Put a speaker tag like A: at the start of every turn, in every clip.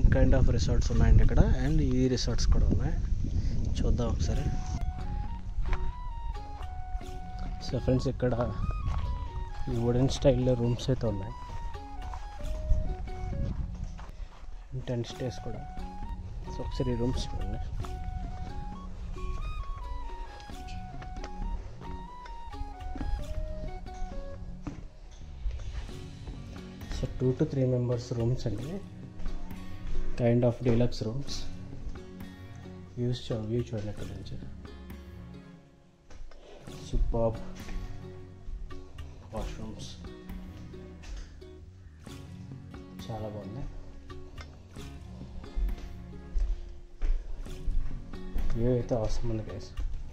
A: Kind of resorts ఉన్నాయండి ఇక్కడ and ఈ రిసార్ట్స్ కూడా ఉన్నాయి చూద్దాం ఒకసారి సో ఫ్రెండ్స్ ఇక్కడ ఈ వుడెన్ స్టైల్లో రూమ్స్ అయితే ఉన్నాయి టెన్ స్టేస్ కూడా సో ఒకసారి ఈ రూమ్స్ చూడండి so two to three members rooms అండి kind of deluxe rooms views చూ వ్యూ చూడండి ఇక్కడ నుంచి సూపర్ వాష్రూమ్స్ చాలా బాగుంది వ్యూ అయితే అవసరం ఉంది గైస్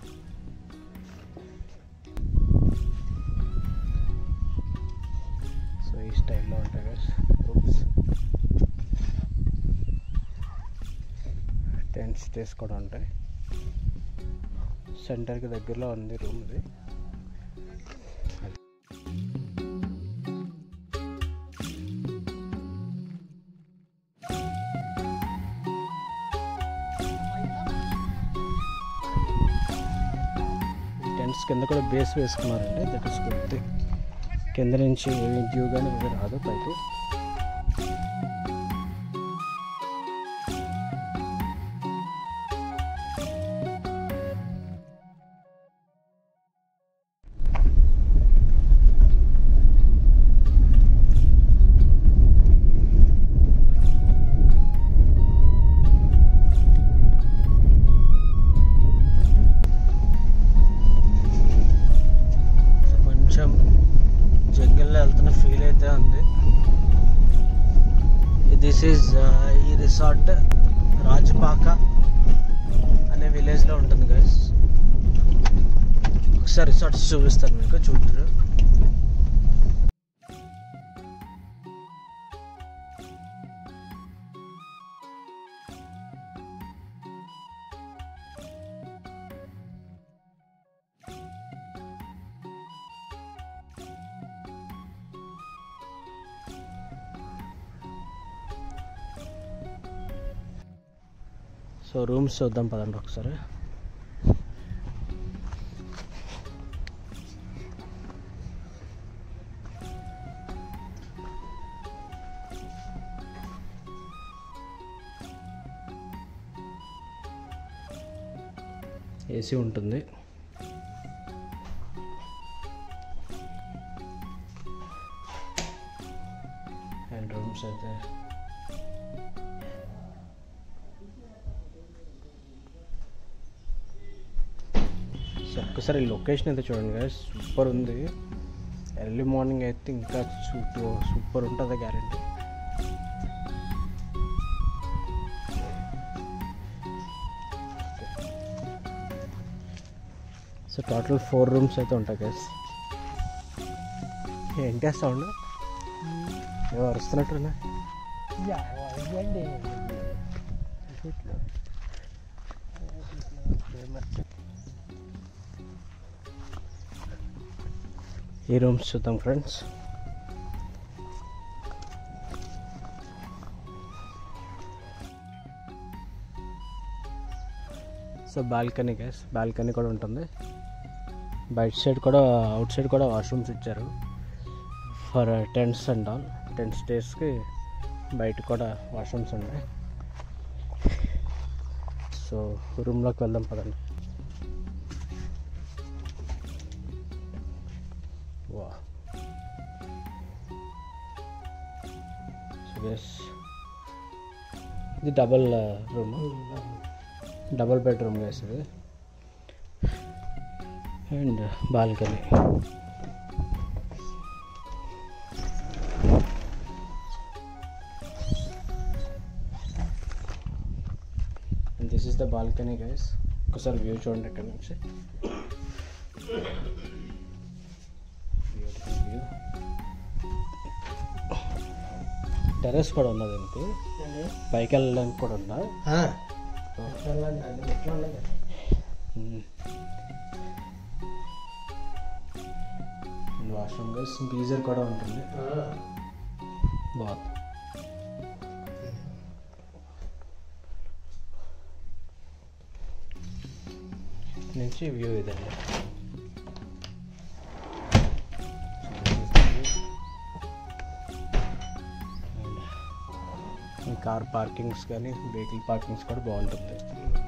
A: సో ఈ స్టైల్లో ఉంటాయి గైస్ రూమ్స్ టెంట్ స్టేస్ కూడా ఉంటాయి సెంటర్కి దగ్గరలో ఉంది రూమ్ ఇది టెంట్స్ కింద కూడా బేస్ వేసుకున్నారండి దట్ ఇస్ గుడ్ కింద నుంచి వ్యూ కానీ ఇవి రాదు పైకి సో కొంచెం జంగిల్లో వెళ్తున్న ఫీల్ అయితే ఉంది దిస్ ఈజ్ ఈ రిసార్ట్ రాజపాక అనే విలేజ్లో ఉంటుంది గైస్ ఒకసారి రిసార్ట్స్ చూపిస్తాను మీకు చూద్దరు సో రూమ్స్ చూద్దాం పదండి ఒకసారి ఏసీ ఉంటుంది అండ్ రూమ్స్ అయితే సో ఒక్కసారి లొకేషన్ అయితే చూడండి కదా సూపర్ ఉంది ఎర్లీ మార్నింగ్ అయితే ఇంకా సూపర్ ఉంటుంది guarantee so total four rooms అయితే ఉంటాయి గైస్ ఏంటి సౌండ్ ఏమో అరుస్తున్నట్టున్నా ఈ రూమ్స్ చూద్దాం friends so balcony guys balcony కూడా ఉంటుంది బయట సైడ్ కూడా అవుట్ సైడ్ కూడా వాష్రూమ్స్ ఇచ్చారు for tents and all tent స్టేస్కి బయట కూడా వాష్రూమ్స్ ఉన్నాయి సో రూమ్లోకి వెళ్దాం పదండి వా సో ఎస్ ఇది double room double bedroom guys ఇది and balcony and this is the balcony guys ఒకసారి వ్యూ చూడండి ఇక్కడ నుంచి వ్యూ టెర్రస్ కూడా ఉన్నది దీనికి పైకి వెళ్ళడానికి కూడా ఉందా వాష్రూమ్ గైస్ గీజర్ కూడా ఉంటుంది బాగుంది నుంచి వ్యూ ఇదండి ఈ కార్ పార్కింగ్స్ కానీ వెహికల్ పార్కింగ్స్ కూడా బాగుంటుంది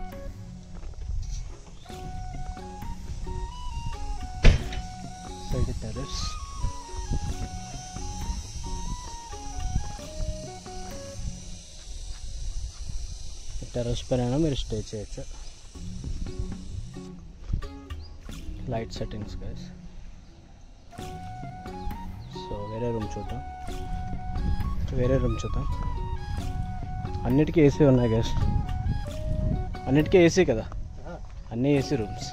A: సైడ్ టెరెస్ టెర్రస్ పైన మీరు స్టే చేయొచ్చు లైట్ సెట్టింగ్స్ గైస్ సో వేరే రూమ్ చూద్దాం వేరే రూమ్ చూద్దాం అన్నిటికీ ఏసీ ఉన్నాయి గైస్ అన్నిటికీ ఏసీ కదా అన్నీ AC rooms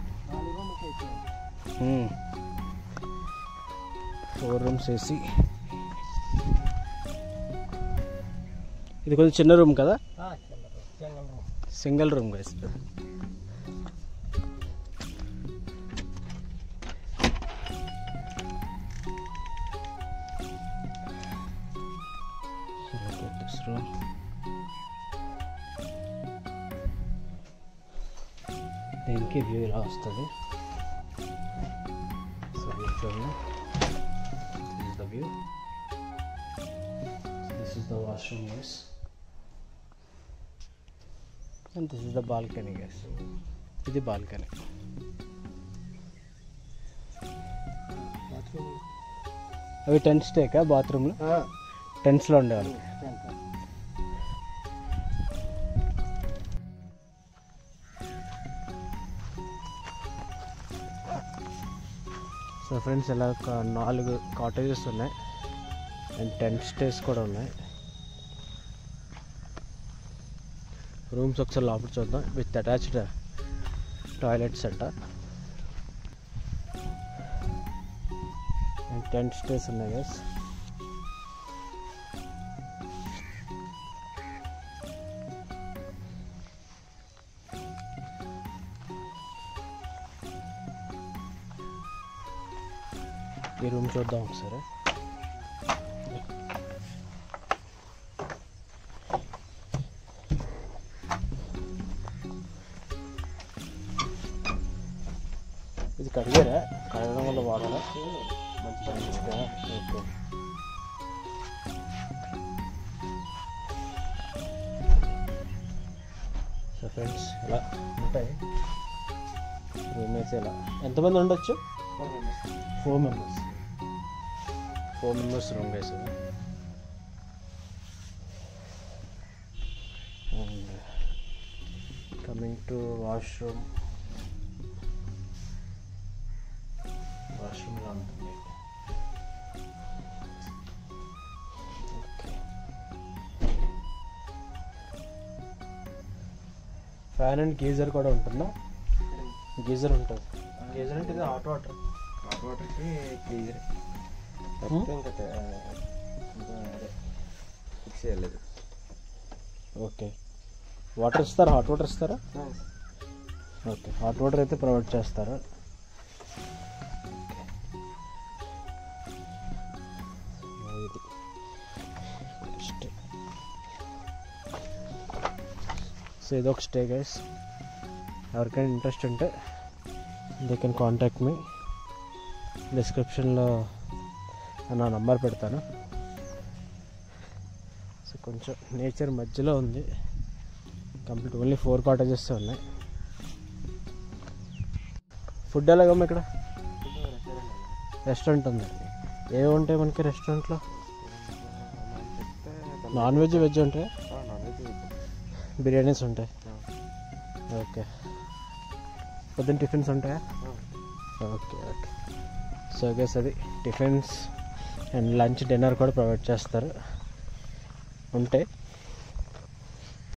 A: four rooms AC ఇది కొంచెం చిన్న రూమ్ కదా single room guys this room దీనికి వ్యూ ఇలా వస్తుంది సో వ్యూ చూడండి this is the view this is the washroom guys and this is the balcony guys ఇది బాల్కనీ అవి టెంట్స్ టేకా బాత్రూమ్లో టెంట్స్లో ఉండేవాళ్ళు సో ఫ్రెండ్స్ ఇలా ఒక నాలుగు కాటేజెస్ ఉన్నాయి అండ్ టెంట్ స్టేస్ కూడా ఉన్నాయి రూమ్స్ ఒకసారి లోపల చూద్దాం విత్ అటాచ్డ్ టాయిలెట్స్ అంట అండ్ టెంట్ స్టేస్ ఉన్నాయి గైస్ ఈ రూమ్ చూద్దాం ఒకసారి ఇది కడిగారా కడగడం వల్ల వాడాలా మంచిగా మంచిగా ఓకే సో ఫ్రెండ్స్ ఇలా ఉంటాయి రూమ్మేట్స్ ఇలా ఎంతమంది ఉండొచ్చు four members four members room guys and coming to washroom washroom ఇలా ఉంటుంది ఫ్యాన్ అండ్ గీజర్ కూడా ఉంటుందా గీజర్ ఉంటుంది గీజర్ అంటే ఇది హాట్ వాటర్
B: హాట్ వాటర్కి ఫ్రీజర్
A: Hmm?
B: ఇంకా తే- ఇంకా అదే ఫిక్స్ చేయలేదు
A: ఓకే వాటర్ ఇస్తారా హాట్ వాటర్ ఇస్తారా ఓకే హాట్ వాటర్ అయితే ప్రొవైడ్ చేస్తారు ఇది స్టే సో ఇది ఒక స్టే గైస్ ఎవరికైనా ఇంట్రెస్ట్ ఉంటే దే కెన్ కాంటాక్ట్ మీ డిస్క్రిప్షన్లో నా నంబర్ పెడతాను సో కొంచెం నేచర్ మధ్యలో ఉంది కంప్లీట్ ఓన్లీ ఫోర్ కాటేజెస్ ఉన్నాయి ఫుడ్ ఎలాగమ్మా ఇక్కడ రెస్టారెంట్ ఉంది ఏమి ఉంటాయి మనకి రెస్టారెంట్లో నాన్ వెజ్ వెజ్ ఉంటాయి
B: నాన్ వెజ్
A: బిర్యానీస్ ఉంటాయి ఓకే పొద్దున్న టిఫిన్స్ ఉంటాయా ఓకే ఓకే సో గేస్ అది టిఫిన్స్ అండ్ లంచ్ డిన్నర్ కూడా ప్రొవైడ్ చేస్తారు ఉంటాయి